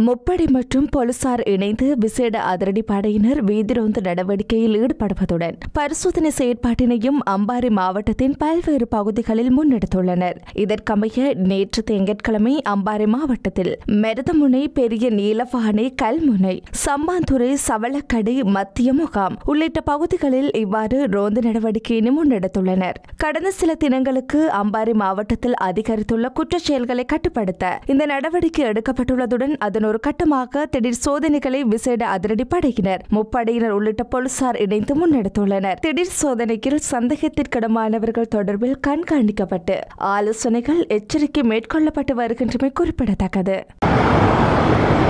முப்படை மற்றும் போலீசார் இணைந்து விசேட அதிரடி படையினர் வீதிரோந்து நடவடிக்கையில் ஈடுபடுவதுடன் பரிசோதனை செயற்பாட்டினையும் அம்பாறை மாவட்டத்தின் பல்வேறு பகுதிகளில் முன்னெடுத்துள்ளனர் இதற்கமைய நேற்று திங்கட்கிழமை அம்பாறை மாவட்டத்தில் மெரதமுனை பெரிய நீலவானை கல்முனை சம்பாந்துறை சவளக்கடை மத்திய முகாம் உள்ளிட்ட பகுதிகளில் இவ்வாறு ரோந்து நடவடிக்கையினை முன்னெடுத்துள்ளனர் கடந்த சில தினங்களுக்கு அம்பாறை மாவட்டத்தில் அதிகரித்துள்ள குற்றச் செயல்களை கட்டுப்படுத்த இந்த நடவடிக்கை எடுக்கப்பட்டுள்ளதுடன் அதன் ஒரு கட்டமாக திடீர் சோதனைகளை விசேட அதிரடி படையினர் முப்படையினர் உள்ளிட்ட போலீசார் இணைந்து முன்னெடுத்துள்ளனர் திடீர் சோதனையில் சந்தேகத்திற்கிடமானவர்கள் தொடர்பில் கண்காணிக்கப்பட்டு ஆலோசனைகள் எச்சரிக்கை மேற்கொள்ளப்பட்டு வருகின்றமை குறிப்பிடத்தக்கது